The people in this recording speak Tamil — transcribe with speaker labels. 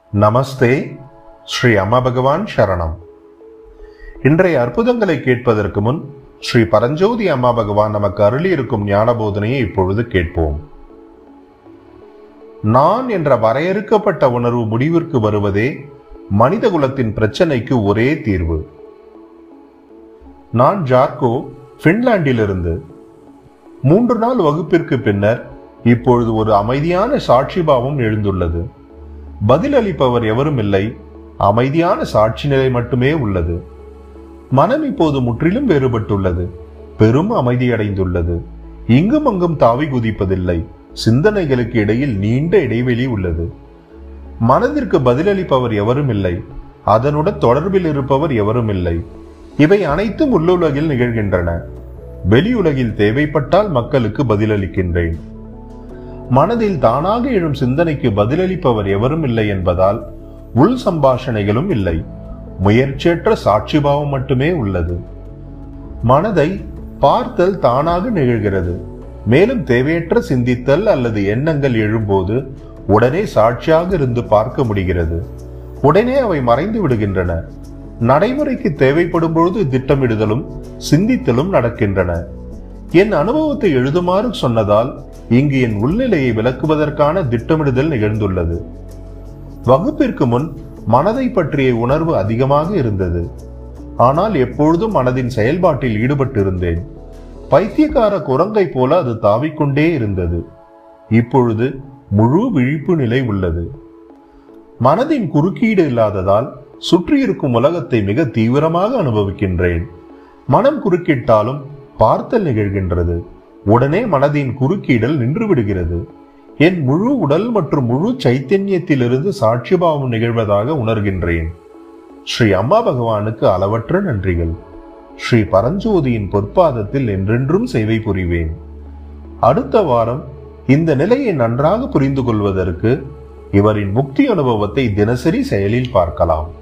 Speaker 1: நமஸ்தே ஸ்ரீ அம்மா பகவான் சரணம் இன்றைய அற்புதங்களை கேட்பதற்கு முன் ஸ்ரீ பரஞ்சோதி அம்மா பகவான் நமக்கு அருளி இருக்கும் ஞான போதனையை இப்பொழுது கேட்போம் நான் என்ற வரையறுக்கப்பட்ட உணர்வு முடிவிற்கு வருவதே மனித குலத்தின் பிரச்சனைக்கு ஒரே தீர்வு நான் ஜார்கோ பின்லாந்திலிருந்து மூன்று நாள் வகுப்பிற்கு பின்னர் இப்பொழுது ஒரு அமைதியான சாட்சி பாவம் எழுந்துள்ளது பதிலளிப்பவர் எவரும் இல்லை அமைதியான சாட்சி நிலை மட்டுமே உள்ளது மனம் இப்போது முற்றிலும் வேறுபட்டுள்ளது பெரும் அமைதியடைந்துள்ளது இங்கும் அங்கும் தாவி குதிப்பதில்லை சிந்தனைகளுக்கு இடையில் நீண்ட இடைவெளி உள்ளது மனதிற்கு பதிலளிப்பவர் எவரும் இல்லை அதனுடன் தொடர்பில் இருப்பவர் எவரும் இல்லை இவை அனைத்தும் உள்ளுலகில் நிகழ்கின்றன வெளியுலகில் தேவைப்பட்டால் மக்களுக்கு பதிலளிக்கின்றேன் மனதில் தானாக எழும் சிந்தனைக்கு பதிலளிப்பவர் எவரும் இல்லை என்பதால் உள் சம்பாஷணைகளும் இல்லை முயற்சியற்ற சாட்சிபாவம் மட்டுமே உள்ளது மனதை பார்த்தல் தானாக நிகழ்கிறது மேலும் தேவையற்ற சிந்தித்தல் அல்லது எண்ணங்கள் எழும்போது உடனே சாட்சியாக இருந்து பார்க்க முடிகிறது உடனே அவை மறைந்து விடுகின்றன நடைமுறைக்கு தேவைப்படும் பொழுது திட்டமிடுதலும் சிந்தித்தலும் நடக்கின்றன என் அனுபவத்தை எழுதுமாறு சொன்னதால் இங்கு என் உள்நிலையை விளக்குவதற்கான திட்டமிடுதல் நிகழ்ந்துள்ளது வகுப்பிற்கு முன் மனதை பற்றிய உணர்வு அதிகமாக இருந்தது ஆனால் எப்பொழுதும் மனதின் செயல்பாட்டில் ஈடுபட்டிருந்தேன் பைத்தியக்கார குரங்கை போல அது தாவிக்கொண்டே இருந்தது இப்பொழுது முழு விழிப்பு நிலை உள்ளது மனதின் குறுக்கீடு இல்லாததால் சுற்றியிருக்கும் உலகத்தை மிக தீவிரமாக அனுபவிக்கின்றேன் மனம் குறுக்கிட்டாலும் பார்த்தல் நிகழ்கின்றது உடனே மனதின் குறுக்கீடல் நின்று விடுகிறது என் முழு உடல் மற்றும் முழு சைத்தன்யத்திலிருந்து சாட்சிபாவம் நிகழ்வதாக உணர்கின்றேன் ஸ்ரீ அம்மா பகவானுக்கு அளவற்ற நன்றிகள் ஸ்ரீ பரஞ்சோதியின் பொற்பாதத்தில் என்றென்றும் சேவை புரிவேன் அடுத்த வாரம் இந்த நிலையை நன்றாக புரிந்து கொள்வதற்கு இவரின் முக்தி அனுபவத்தை தினசரி செயலில் பார்க்கலாம்